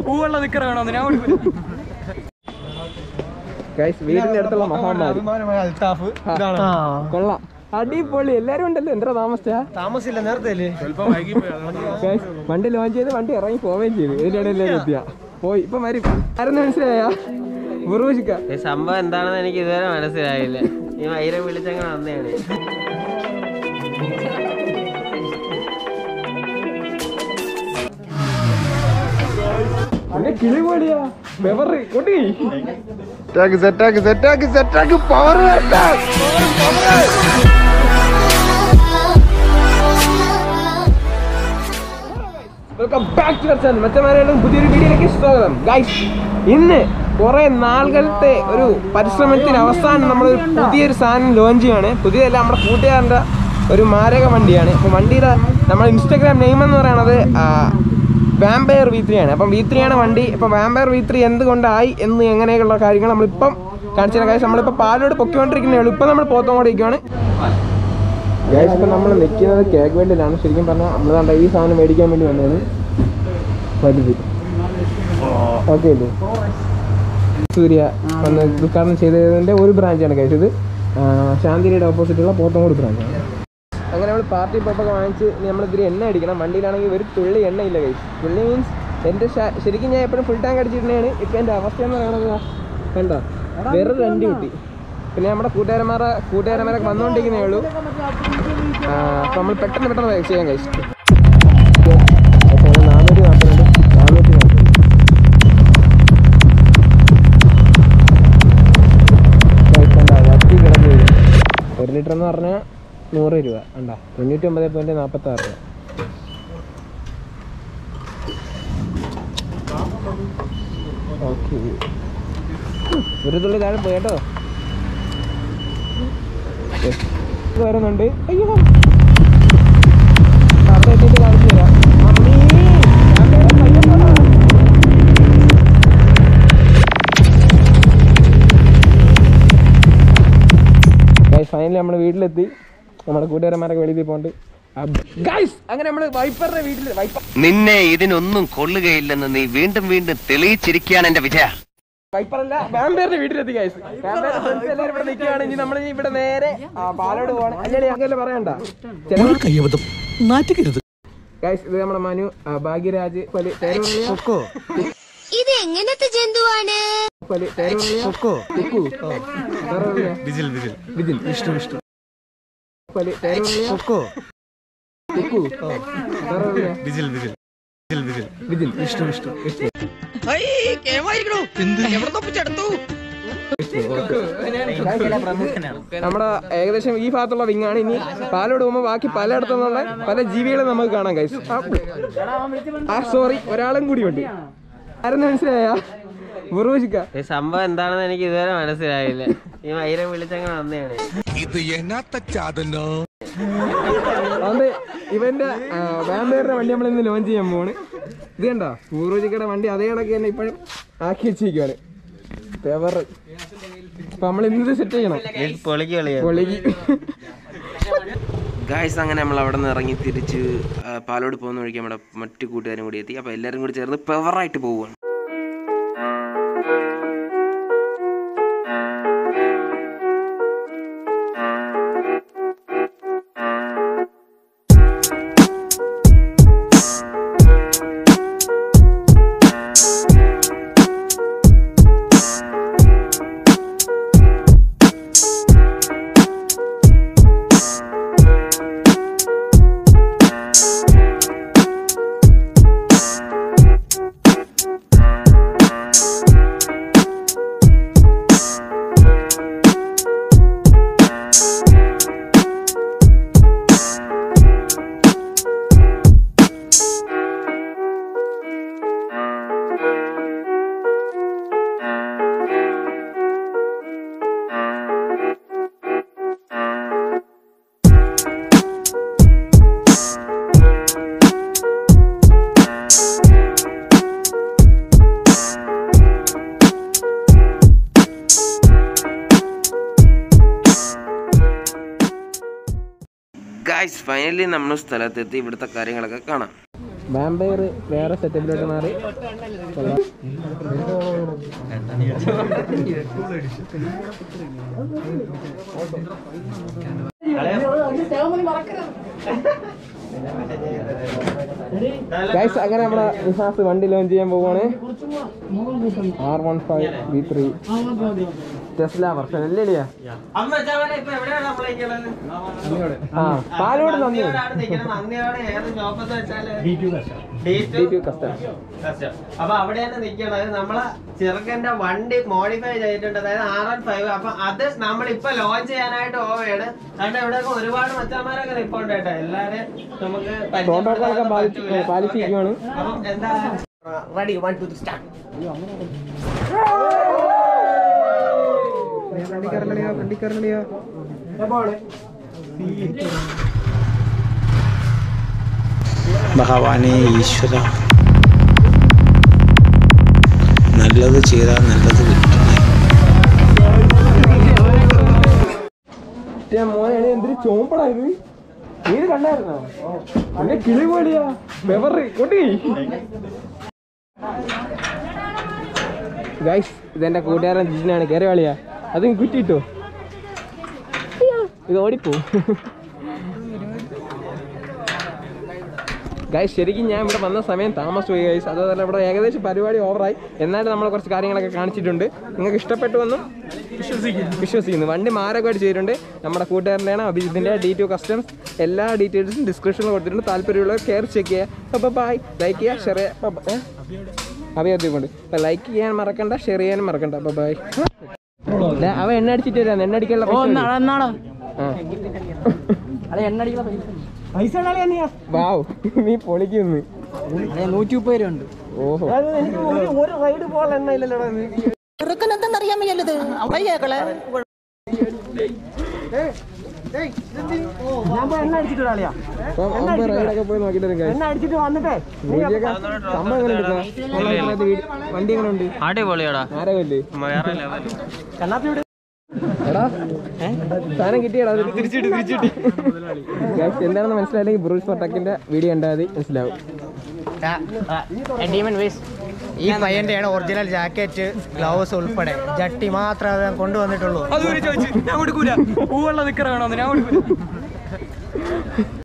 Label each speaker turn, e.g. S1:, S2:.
S1: പൂവുള്ള നിക്കറ വേണമെന്ന് ഞാൻ കൊടുക്കില്ല
S2: ഗൈസ് വീടിന്റെ അടുത്തുള്ള മഹാന്മാര്
S3: അഭിമാനമായ അൽത്താഫ് ഇതാണ്
S2: കൊള്ളാം അടിപൊളി എല്ലാരും ഉണ്ടല്ലോ എന്താ താമസിച്ചാ
S3: താമസില്ല നേരത്തെ അല്ലേ
S2: Guys, വണ്ടി ലോഞ്ച് ചെയ്ത് വണ്ടി ഇറങ്ങി പോവുകയും ചെയ്തു ഇതിനിടയിൽ എല്ലാവരും എത്തിയ പോയി ഇപ്പൊ വരും ആരെന്ന് മനസ്സിലായ ബുറൂഷിക്ക
S4: ഈ സംഭവം എന്താണെന്ന് എനിക്ക് ഇതുവരെ മനസ്സിലായില്ല ഈ വൈരം വിളിച്ചങ്ങനെ വന്നതാണ്
S2: പിന്നെ കിളി പോടിയാ പെവറ് കൊട്ടി
S3: സെറ്റാക്ക് സെറ്റാക്ക് സെറ്റാക്ക് സെറ്റാക്ക് power
S2: welcome back to channel മറ്റന്മാരെല്ലാം പുതിയൊരു വീഡിയോയിലേക്ക് സ്വാഗതം ഗൈസ് ഇന്ന് കുറെ നാളുകളത്തെ ഒരു പരിശ്രമത്തിന് അവസാനം നമ്മൾ ഒരു പുതിയൊരു സാധനം ലോഞ്ച് ചെയ്യാണ് പുതിയതല്ല നമ്മുടെ കൂട്ടുകാരൻ്റെ ഒരു മാരക വണ്ടിയാണ് അപ്പോൾ വണ്ടിയുടെ നമ്മുടെ ഇൻസ്റ്റാഗ്രാം നെയിം എന്ന് പറയുന്നത് വാമ്പയർ വി ത്രീ ആണ് അപ്പം വി ത്രീ ആണ് വണ്ടി ഇപ്പം വാമ്പയർ വി ത്രീ എന്തുകൊണ്ടായി എന്ന് എങ്ങനെയുള്ള കാര്യങ്ങൾ നമ്മളിപ്പം കാണിച്ചു തരാം കാര്യം നമ്മളിപ്പോൾ പാലോട് പൊക്കിക്കൊണ്ടിരിക്കുന്നേ ഉള്ളൂ ഇപ്പം നമ്മൾ പോത്തോണ്ടിരിക്കുകയാണ് ഗൈസ് ഇപ്പം നമ്മൾ നിൽക്കുന്നത് കേക്ക് വേണ്ടിയിലാണ് ശരിക്കും പറഞ്ഞാൽ നമ്മൾ കണ്ട ഈ സാധനം മേടിക്കാൻ വേണ്ടി വന്നതാണ് വലുത് ഓക്കെ അല്ലേ സൂര്യ വന്ന് ഉദ്ഘാടനം ചെയ്തതിൻ്റെ ഒരു ബ്രാഞ്ചാണ് ഗൈസ് ഇത് ആ, ശാന്തിനിയുടെ ഓപ്പോസിറ്റുള്ള പോത്തങ്കോട് ബ്രാഞ്ചാണ് അങ്ങനെ നമ്മൾ പാർട്ടി പോപ്പൊക്കെ വാങ്ങിച്ച് ഇനി നമ്മൾ ഇതിരി എണ്ണ അടിക്കണം വണ്ടിയിലാണെങ്കിൽ ഒരു തുള്ളി എണ്ണയില്ല ഗൈസ് തുള്ളി മീൻസ് എൻ്റെ ശ- ശരിക്കും ഞാൻ എപ്പോഴും ഫുൾ ടാങ്ക് അടിച്ചിട്ടുണ്ടെയാണ് ഇപ്പം എൻ്റെ അവസ്ഥ എന്ന് പറയുന്നത് ദാ, കണ്ടോ വെറുതെ രണ്ട് കിട്ടി പിന്നെ നമ്മുടെ കൂട്ടുകാരന്മാരെ കൂട്ടുകാരന്മാരൊക്കെ വന്നുകൊണ്ടിരിക്കുന്നേ ഉള്ളൂ അപ്പം നമ്മൾ പെട്ടെന്ന് പെട്ടെന്ന് ചെയ്യാൻ കഴിച്ചു നാനൂറ്റി നാൽപ്പത്തിരണ്ട് നാനൂറ്റി നാൽപ്പത് വറ്റി കിടന്നു വീഴും. ഒരു ലിറ്റർ എന്ന് പറഞ്ഞാൽ നൂറ് രൂപ ഉണ്ടാ തൊണ്ണൂറ്റി ഒമ്പത് പോയിന്റ് നാൽപ്പത്തി ആറ് രൂപ ഓക്കെ ഒരു തുള്ളി താഴെ പോയി കേട്ടോ ഇത് വരുന്നുണ്ട് അയ്യോ അവിടെ എത്തിയിട്ട് കാണിച്ചു തരാം മമ്മി ഞാൻ വേഗം പയ്യെ പോടാ. ഫൈനലി നമ്മുടെ വീട്ടിലെത്തി നമ്മുടെ കൂട്ടുകാരന്മാരൊക്കെ വെളിയിൽ പോണ്ട് ഗൈസ് അങ്ങനെ നമ്മൾ വൈപ്പറിന്റെ വീട്ടിൽ വൈപ്പർ
S5: നിന്നെ ഇതിനൊന്നും കൊള്ളുകയില്ലെന്ന് നീ വീണ്ടും വീണ്ടും തെളിയിച്ചിരിക്കുകയാണ് എന്റെ വിജയ
S2: വൈപ്പറല്ല വാമ്പേറിന്റെ വീട്ടിലെത്തി ഗൈസ് വാമ്പേറിന്റെ ഫ്രണ്ട്സ് എല്ലാവരും ഇവിടെ നിൽക്കുകയാണെങ്കിൽ നമ്മൾ ഇവിടെ നേരെ ആ, പാലോട് പോകണം അല്ലേ അങ്ങനെ പറയണ്ട
S6: കയ്യബദ്ധം നാറ്റുകരുത്
S2: ഗൈസ് ഇത് നമ്മുടെ മനു ആ, ഭാഗ്യരാജ് പലി പേര് പറഞ്ഞാ?
S7: ഇത് എങ്ങനത്തെ ജന്തുവാണ്
S2: പലി പേര് പറഞ്ഞാ? കുക്കു. പേര് പറഞ്ഞാ? വിജിൽ വിഷ്ണു വിഷ്ണു പലി പേര് പറഞ്ഞാ? കുക്കു. പേര് പറഞ്ഞാ? വിജിൽ വിഷ്ണു വിഷ്ണു വിഷ്ണു നമ്മുടെ ഏകദേശം ഈ ഭാഗത്തുള്ള വിങ്ങാണ് ഇനി പാലോട് പോകുമ്പോൾ ബാക്കി പലയിടത്തുനിന്നുള്ള പല ജീവികളെ നമുക്ക് കാണാം കൈസ് ആ സോറി ഒരാളും കൂടി ഉണ്ട് ആരെന്ന് മനസ്സിലായ ബുറൂഷിക്ക
S4: ഈ സംഭവം എന്താണെന്ന് എനിക്ക് ഇതുവരെ മനസ്സിലായില്ല ഈ വൈരം വിളിച്ചങ്ങനെ വന്നതാണ്
S6: ഇത് എന്നാത്ത ചാതനോ
S2: അതുകൊണ്ട് ഇവന്റെ വാമ്പയറിന്റെ വണ്ടി നമ്മൾ ഇന്ന് ലോഞ്ച് ചെയ്യാൻ പോവാണ് ഇത് കണ്ടോ ബുറൂഷിക്കയുടെ വണ്ടി അതേ കണക്ക് തന്നെ ഇപ്പോഴും ആക്കി വെച്ചിരിക്കുവാണ് പെവർ അപ്പൊ നമ്മൾ ഇന്നത് സെറ്റ് ചെയ്യണം
S4: പൊളിക്ക് കളിയാണ്
S2: പൊളിക്ക്
S5: ഗായ്സ് അങ്ങനെ നമ്മൾ അവിടെ നിന്ന് ഇറങ്ങി തിരിച്ച് ആ, പാലോട് പോകുന്ന വഴിക്ക് നമ്മുടെ മറ്റു കൂട്ടുകാരും കൂടി എത്തി അപ്പോൾ എല്ലാവരും കൂടി ചേർന്ന് പെവറായിട്ട് പോവുകയാണ് ഗായ്സ് ഫൈനലി നമ്മൾ സ്ഥലത്തെത്തി ഇവിടുത്തെ കാര്യങ്ങളൊക്കെ കാണാം
S2: വാമ്പയർ വേറെ സെറ്റപ്പിലോട്ട് മാറി കൊള്ളാം. ഗൈസ് അങ്ങനെ നമ്മുടെ നിഹാസ് വണ്ടി ലോഞ്ച് ചെയ്യാൻ പോവാണ് R one five B three Tesla version അല്ലേ ഇല്ലയാ?
S4: അമ്മ വെച്ചാൽ ഇപ്പൊ എവിടെയാണ് നമ്മളെ നിൽക്കുന്നത്
S2: ആ പാലോട് നന്ദി
S4: നന്ദിയോടാണ് നിൽക്കുന്നത് നന്ദിയോടെ ഏത് ഷോപ്പെന്ന് വെച്ചാല്
S2: ഡി ടു കസ്റ്റം
S4: കഷ്ടം. അപ്പൊ അവിടെയാണ് നിൽക്കണത് നമ്മളെ ചെറുക്കന്റെ വണ്ടി മോഡിഫൈ ചെയ്തിട്ടുണ്ട് അതായത് ആർ എൻ ഫൈവ് അപ്പൊ അത് നമ്മൾ ഇപ്പൊ ലോഞ്ച് ചെയ്യാനായിട്ട് പോവുകയാണ് കാരണം ഇവിടെയൊക്കെ ഒരുപാട് മച്ചാന്മാരൊക്കെ നിൽപ്പുണ്ട് കേട്ടോ എല്ലാരും നമുക്ക്
S2: പ്രോട്ടോകോളൊക്കെ പാലിച്ച്
S4: പറ്റുമോ?
S2: പാലിച്ചിരിക്കുവാണ്
S4: അപ്പം എന്താ റെഡി വൺ ടു സ്റ്റാർട്ട്
S1: ഭഗവാനെ ഈശ്വര നല്ലത് ചെയ്താൽ നല്ലത് കിട്ടണേ
S2: മോനെ എന്തൊരു ചോമ്പടാ ഇത് നീ ഇത് കണ്ടായിരുന്നോ എന്റെ കിളി പോലെയാ ബെവറ് കൊട്ടി ഗൈസ് ഇതെന്റെ കൂട്ടുകാരൻ ജിജിനാണ് കയറി വാളിയാ അത് കുറ്റിട്ടോ ഇത് ഓടിപ്പോ ഗൈസ് ശരിക്കും ഞാൻ ഇവിടെ വന്ന സമയം താമസിച്ചു പോയി ഗൈസ് അതുപോലെ ഇവിടെ ഏകദേശം പരിപാടി ഓവറായി എന്നാലും നമ്മൾ കുറച്ച് കാര്യങ്ങളൊക്കെ കാണിച്ചിട്ടുണ്ട് നിങ്ങൾക്ക് ഇഷ്ടപ്പെട്ടു എന്നും വിശ്വസിക്കുന്നു വണ്ടി മാരകമായിട്ട് ചെയ്തിട്ടുണ്ട് നമ്മുടെ കൂട്ടുകാരൻ്റെയാണ് അഭിജിത്തിൻ്റെ ഡി ടു കസ്റ്റംസ് എല്ലാ ഡീറ്റെയിൽസും ഡിസ്ക്രിപ്ഷനിൽ കൊടുത്തിട്ടുണ്ട് താല്പര്യമുള്ളവർ കയറി ചെക്ക് ചെയ്യുക അപ്പോൾ ബൈ ലൈക്ക് ചെയ്യുക ഷെയർ ചെയ്യുക അഭിയർത്തിക്കൊണ്ട് അപ്പോൾ ലൈക്ക് ചെയ്യാൻ മറക്കണ്ട ഷെയർ ചെയ്യാനും മറക്കണ്ട അപ്പോൾ ബൈ അവ എണ്ണ അടിച്ചിട്ട് വരാം എണ്ണ അടിക്കാനുള്ള പൈസ ആ. വാവ് നീ പൊളിക്കുന്നു നൂറ്റി മുപ്പത് രൂപ ഉണ്ട് ഓഹോ ഒരു റൈഡ് പോലെ എണ്ണ ഇല്ലല്ലോടാ റൈഡൊക്കെ പോയി നോക്കിട്ട് സംഭവം എങ്ങനെ എടുക്കാം വണ്ടി എങ്ങനെ ഉണ്ട്
S4: അടിപൊളിയാടാ
S2: ആരകല്ലേ
S4: വേറെ ലെവൽ
S2: എടാ സാധനം കിട്ടിയടാ അത് തിരിച്ചിട്ട് തിരിച്ചിട്ട് Guys, എന്താണെന്ന് മനസ്സിലായില്ലെങ്കിൽ ബ്രൂസ് പട്ടാക്കിന്റെ വീഡിയോ കണ്ടാൽ മതി മനസ്സിലാവും
S8: ഈ പയ്യന്റെയാണ് ഒറിജിനൽ ജാക്കറ്റ് ഗ്ലൗസ് ഉൾപ്പെടെ ജട്ടി മാത്രമേ അവൻ കൊണ്ടുവന്നിട്ടുള്ളൂ
S2: ഞാൻ കൊടുക്കൂല പൂവുള്ള നിക്കറ വേണോ ഞാൻ കൊടുക്കൂല